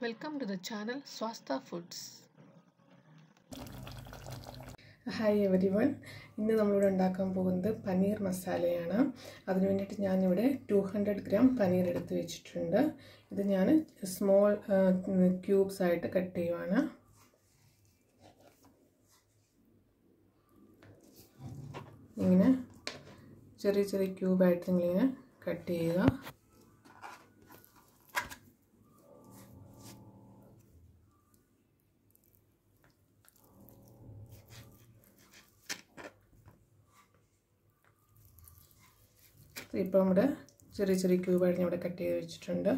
Welcome to the channel Swasta Foods. Hi everyone ഇന്ന് നമ്മളിവിടെ ഉണ്ടാക്കാൻ പോകുന്നത് പനീർ മസാലയാണ് അതിന് വേണ്ടിയിട്ട് ഞാനിവിടെ ടു ഹൺഡ്രഡ് ഗ്രാം പനീർ എടുത്ത് വെച്ചിട്ടുണ്ട് ഇത് ഞാൻ സ്മോൾ ക്യൂബ്സ് ആയിട്ട് കട്ട് ചെയ്യുവാണ് ഇങ്ങനെ ചെറിയ ചെറിയ ക്യൂബായിട്ട് നിങ്ങളിങ്ങനെ കട്ട് ചെയ്യുക ഇപ്പോൾ നമ്മുടെ ചെറിയ ചെറിയ ക്യൂബായിട്ട് ഞാൻ ഇവിടെ കട്ട് ചെയ്ത് വെച്ചിട്ടുണ്ട്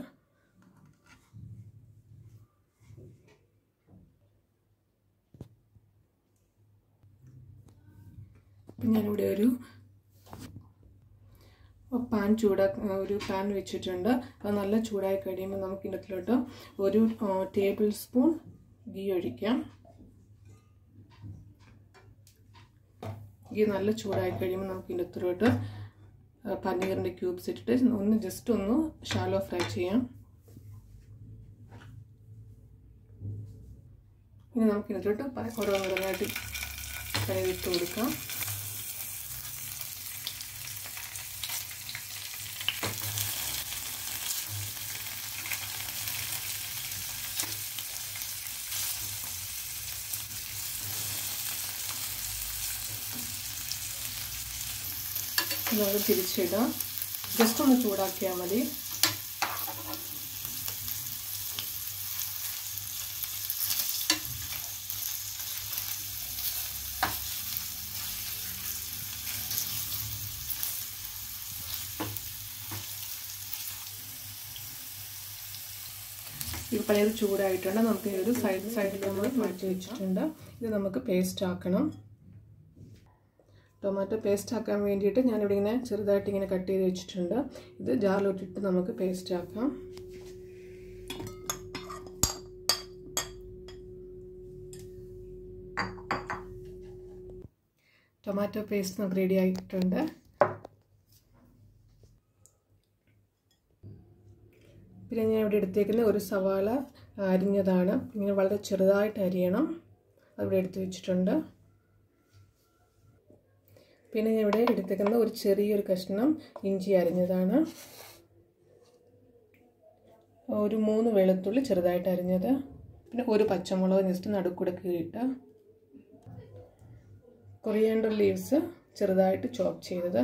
ഞാനിവിടെ ഒരു പാൻ ചൂടാ ഒരു പാൻ വെച്ചിട്ടുണ്ട് അത് നല്ല ചൂടായി കഴിയുമ്പോൾ നമുക്ക് ഇതിനകത്തിലോട്ട് ഒരു ടേബിൾ സ്പൂൺ ഗീ ഒഴിക്കാം ഗീ നല്ല ചൂടായി കഴിയുമ്പോൾ നമുക്ക് ഇതിനകത്തിലോട്ട് പനീറിൻ്റെ ക്യൂബ്സ് ഇട്ടിട്ട് ഒന്ന് ജസ്റ്റ് ഒന്ന് ഷാലോ ഫ്രൈ ചെയ്യാം ഇനി നമുക്ക് ഇതിലോട്ട് ഓരോന്നോരോന്നായിട്ട് പനീർ ഇട്ട് കൊടുക്കാം നമുക്ക് തിരിച്ചിടാം ജസ്റ്റ് ഒന്ന് ചൂടാക്കിയാൽ മതി ഈ പനീർ ചൂടായിട്ടുണ്ട് നമുക്ക് ഈ ഒരു സൈഡ് സൈഡിൽ നമ്മൾ മാറ്റി വെച്ചിട്ടുണ്ട് ഇത് നമുക്ക് പേസ്റ്റ് ആക്കണം ടൊമാറ്റോ പേസ്റ്റ് ആക്കാൻ വേണ്ടിയിട്ട് ഞാനിവിടെ ഇങ്ങനെ ചെറുതായിട്ട് ഇങ്ങനെ കട്ട് ചെയ്ത് വെച്ചിട്ടുണ്ട് ഇത് ജാറിലോട്ടിട്ട് നമുക്ക് പേസ്റ്റ് ആക്കാം ടൊമാറ്റോ പേസ്റ്റ് നമുക്ക് റെഡി ആയിട്ടുണ്ട് പിന്നെ ഞാൻ ഇവിടെ എടുത്തേക്കുന്ന ഒരു സവാള അരിഞ്ഞതാണ് ഇങ്ങനെ വളരെ ചെറുതായിട്ട് അരിയണം അതിവിടെ എടുത്ത് വെച്ചിട്ടുണ്ട് പിന്നെ ഞാൻ ഇവിടെ എടുത്തേക്കുന്ന ഒരു ചെറിയൊരു കഷ്ണം ഇഞ്ചി അരിഞ്ഞതാണ് ഒരു മൂന്ന് വെളുത്തുള്ളി ചെറുതായിട്ട് അരിഞ്ഞത് പിന്നെ ഒരു പച്ചമുളക് ജസ്റ്റ് നടുക്കൂടെ കീറിയിട്ട് കൊറിയാണ്ടർ ലീവ്സ് ചെറുതായിട്ട് ചോപ്പ് ചെയ്തത്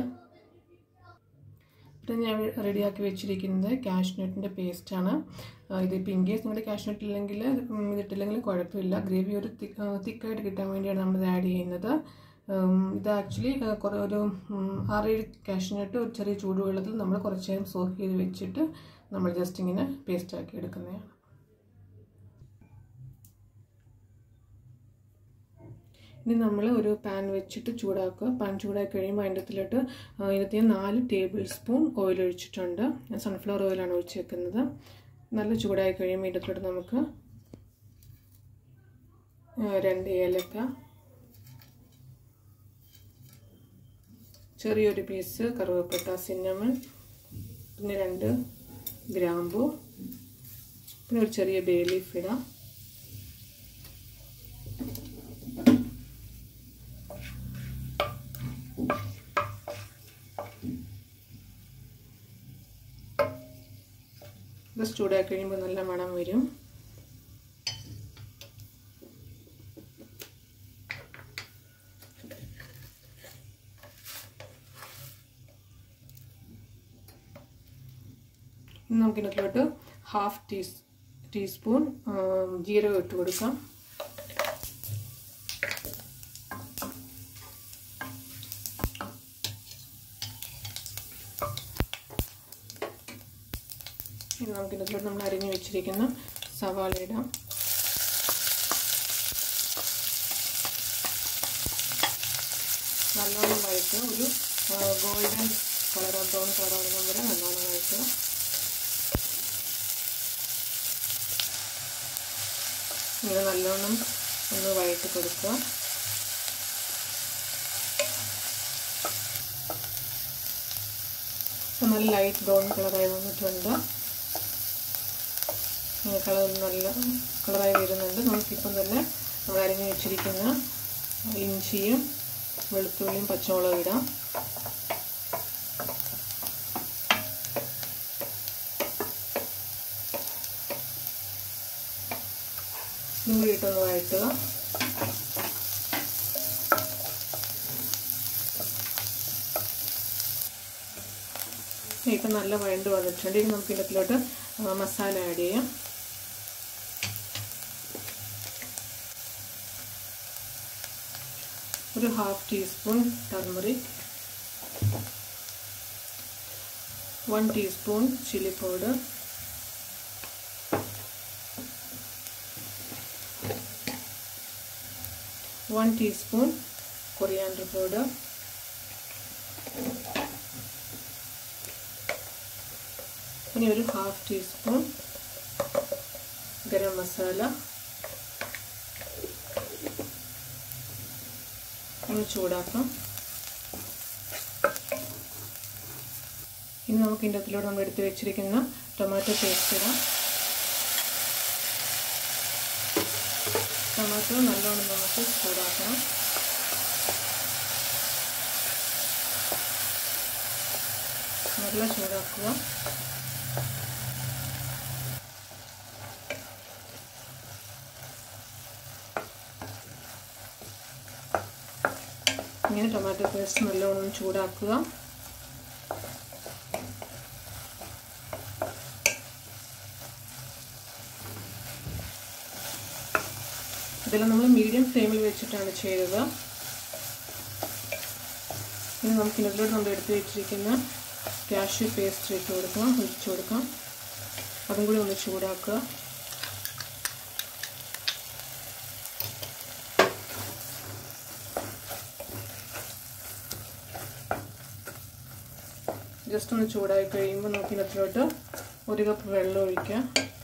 പിന്നെ ഞാൻ റെഡിയാക്കി വെച്ചിരിക്കുന്നത് കാഷ്നട്ടിൻ്റെ പേസ്റ്റാണ് ഇതിപ്പോൾ ഇൻ കേസ് നിങ്ങളുടെ കാഷ്നട്ട് ഇല്ലെങ്കിൽ ഇതിട്ടില്ലെങ്കിലും കുഴപ്പമില്ല ഗ്രേവി ഒരു തിക്കായിട്ട് കിട്ടാൻ വേണ്ടിയാണ് നമ്മൾ ആഡ് ചെയ്യുന്നത് ഇത് ആക്ച്വലി കുറേ ഒരു ആറേഴ് കാഷ്നട്ട് ഒരു ചെറിയ ചൂടുവെള്ളത്തിൽ നമ്മൾ കുറച്ച് നേരം സോക്ക് ചെയ്ത് വെച്ചിട്ട് നമ്മൾ ജസ്റ്റ് ഇങ്ങനെ പേസ്റ്റ് ആക്കി എടുക്കുന്നതാണ് ഇനി നമ്മൾ ഒരു പാൻ വെച്ചിട്ട് ചൂടാക്കുക പാൻ ചൂടാക്കി കഴിയുമ്പോൾ അതിൻ്റെ അകത്തിലോട്ട് ഇതിനകത്ത് ഞാൻ നാല് ടേബിൾ സ്പൂൺ ഓയിൽ ഒഴിച്ചിട്ടുണ്ട് ഞാൻ സൺഫ്ലവർ ഓയിലാണ് ഒഴിച്ചേക്കുന്നത് നല്ല ചൂടായി കഴിയുമ്പോൾ ഇതിൻ്റെ അകത്തിലോട്ട് നമുക്ക് രണ്ട് ഏലക്ക ചെറിയൊരു പീസ് കറുവപ്പട്ട സിന്നമൺ പിന്നെ രണ്ട് ഗ്രാമ്പു പിന്നെ ഒരു ചെറിയ ബേ ലീഫ് ഇടാം ഇത് ചൂടാക്കി കഴിയുമ്പോൾ നല്ല മണം വരും നമുക്കിതിനകത്തോട്ട് ഹാഫ് ടീ ടീസ്പൂൺ ജീരകം ഇട്ട് കൊടുക്കാം ഇനി നമുക്കിതിനകത്തോട്ട് നമ്മൾ അരിഞ്ഞു വെച്ചിരിക്കുന്ന സവാള ഇടാം നല്ലോണം വഴറ്റ് ഒരു ഗോൾഡൻ കളർ ബ്രൗൺ കളർ ആകുന്ന വരെ നല്ലോണം വഴറ്റുക ഇങ്ങനെ നല്ലോണം ഒന്ന് വഴറ്റി കൊടുക്കുക നല്ല ലൈറ്റ് ബ്രൗൺ കളറായി വന്നിട്ടുണ്ട് കളർ നല്ല കളറായി വരുന്നുണ്ട് നമുക്കിപ്പം തന്നെ നമ്മൾ അരിഞ്ഞ് വെച്ചിരിക്കുന്ന ഇഞ്ചിയും വെളുത്തുള്ളിയും പച്ചമുളകും ഇടാം ഇതും കൂടി ഇട്ടൊന്ന് വഴറ്റുക ഇപ്പം നല്ല വഴണ്ട് വന്നിട്ടുണ്ട് ഇനി നമുക്ക് ഇതിലോട്ട് മസാല ആഡ് ചെയ്യാം ഒരു half teaspoon turmeric one teaspoon chilli powder one teaspoon coriander powder ഇനി ഒരു ഹാഫ് ടീസ്പൂൺ ഗരം മസാല ഒന്ന് ചൂടാക്കാം ഇനി നമുക്ക് ഇതിൻ്റെ അകത്തിലൂടെ നമ്മൾ എടുത്ത് വെച്ചിരിക്കുന്ന ടൊമാറ്റോ പേസ്റ്റ് ഇടാം ടൊമാറ്റോ നല്ലോണം നമുക്ക് ചൂടാക്കണം നല്ല ചൂടാക്കുക ഇങ്ങനെ ടൊമാറ്റോ പേസ്റ്റ് നല്ലോണം ചൂടാക്കുക ഇതെല്ലാം നമ്മൾ മീഡിയം ഫ്ലെയിമിൽ വെച്ചിട്ടാണ് ചെയ്തത് ഇനി നമുക്ക് ഇതിനകത്തോട്ട് നമ്മൾ എടുത്ത് വെച്ചിരിക്കുന്ന കാഷ്യൂ പേസ്റ്റ് ഇട്ട് കൊടുക്കാം ഒഴിച്ചു കൊടുക്കാം അതും കൂടി ഒന്ന് ചൂടാക്കുക ജസ്റ്റ് ഒന്ന് ചൂടായി കഴിയുമ്പോൾ നമുക്ക് ഇതിനകത്തോട്ട് ഒരു കപ്പ് വെള്ളം ഒഴിക്കാം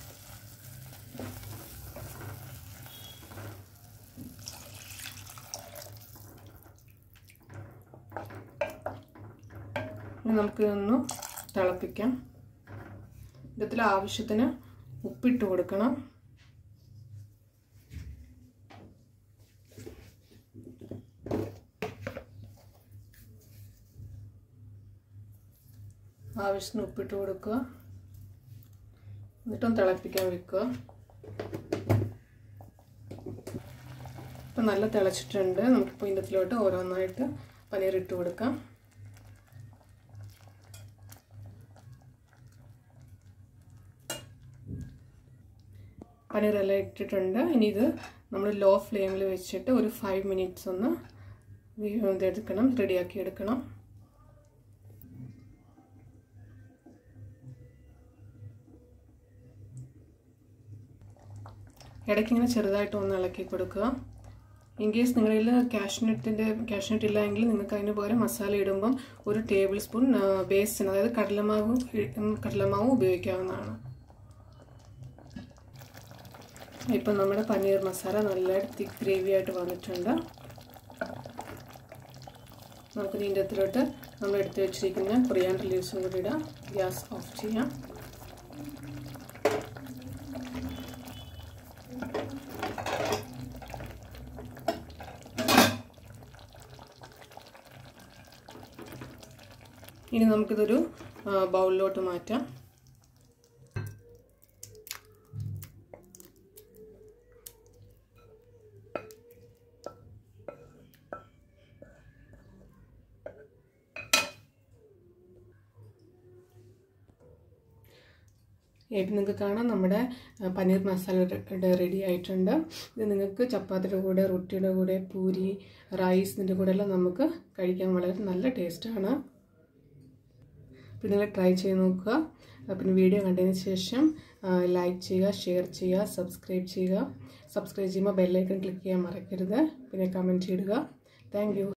ഇനി നമുക്ക് ഒന്ന് തിളപ്പിക്കാം ഇതിൽ ആവശ്യത്തിന് ഉപ്പിട്ട് കൊടുക്കണം ആവശ്യത്തിന് ഉപ്പിട്ട് കൊടുക്കുക എന്നിട്ടൊന്ന് തിളപ്പിക്കാൻ വെക്കുക ഇപ്പം നല്ല തിളച്ചിട്ടുണ്ട് നമുക്കിപ്പോൾ ഇതിനകത്തിലോട്ട് ഓരോന്നായിട്ട് പനീർ ഇട്ട് കൊടുക്കാം പനീറെല്ലാം ഇട്ടിട്ടുണ്ട് ഇനി ഇത് നമ്മൾ ലോ ഫ്ലെയിമിൽ വെച്ചിട്ട് ഒരു ഫൈവ് മിനിറ്റ്സ് ഒന്ന് ഇതെടുക്കണം റെഡിയാക്കി എടുക്കണം ഇടയ്ക്ക് ഇങ്ങനെ ചെറുതായിട്ട് ഒന്ന് ഇളക്കി കൊടുക്കുക ഇൻ കേസ് നിങ്ങളുടെ കയ്യിൽ കാഷ്നട്ടിൻ്റെ കാഷ്നട്ട് ഇല്ല എങ്കിൽ നിങ്ങൾക്ക് അതിന് പകരം മസാല ഇടുമ്പം ഒരു ടേബിൾ സ്പൂൺ ബേസിന് അതായത് കടലമാവ് കടലമാവും ഉപയോഗിക്കാവുന്നതാണ് ഇപ്പം നമ്മുടെ പനീർ മസാല നല്ല തിക്ക് ഗ്രേവി ആയിട്ട് വന്നിട്ടുണ്ട് നമുക്ക് ഇതിൻ്റെ അകത്തിലോട്ട് നമ്മൾ എടുത്ത് വെച്ചിരിക്കുന്ന കൊറിയാണ്ടർ ലീവ്സും കൂടി ഇടാം ഗ്യാസ് ഓഫ് ചെയ്യാം ഇനി നമുക്കിതൊരു ബൗളിലോട്ട് മാറ്റാം ഇപ്പം നിങ്ങൾക്ക് കാണാം നമ്മുടെ പനീർ മസാല റെഡി ആയിട്ടുണ്ട് ഇത് നിങ്ങൾക്ക് ചപ്പാത്തിയുടെ കൂടെ റൊട്ടിയുടെ കൂടെ പൂരി റൈസ് ഇതിൻ്റെ കൂടെ എല്ലാം നമുക്ക് കഴിക്കാൻ വളരെ നല്ല ടേസ്റ്റാണ് പിന്നെ നിങ്ങൾ ട്രൈ ചെയ്ത് നോക്കുക പിന്നെ വീഡിയോ കണ്ടതിന് ശേഷം ലൈക്ക് ചെയ്യുക ഷെയർ ചെയ്യുക സബ്സ്ക്രൈബ് ചെയ്യുക സബ്സ്ക്രൈബ് ചെയ്യുമ്പോൾ ബെല്ലൈക്കൺ ക്ലിക്ക് ചെയ്യാൻ മറക്കരുത് പിന്നെ കമൻറ്റ് ഇടുക താങ്ക്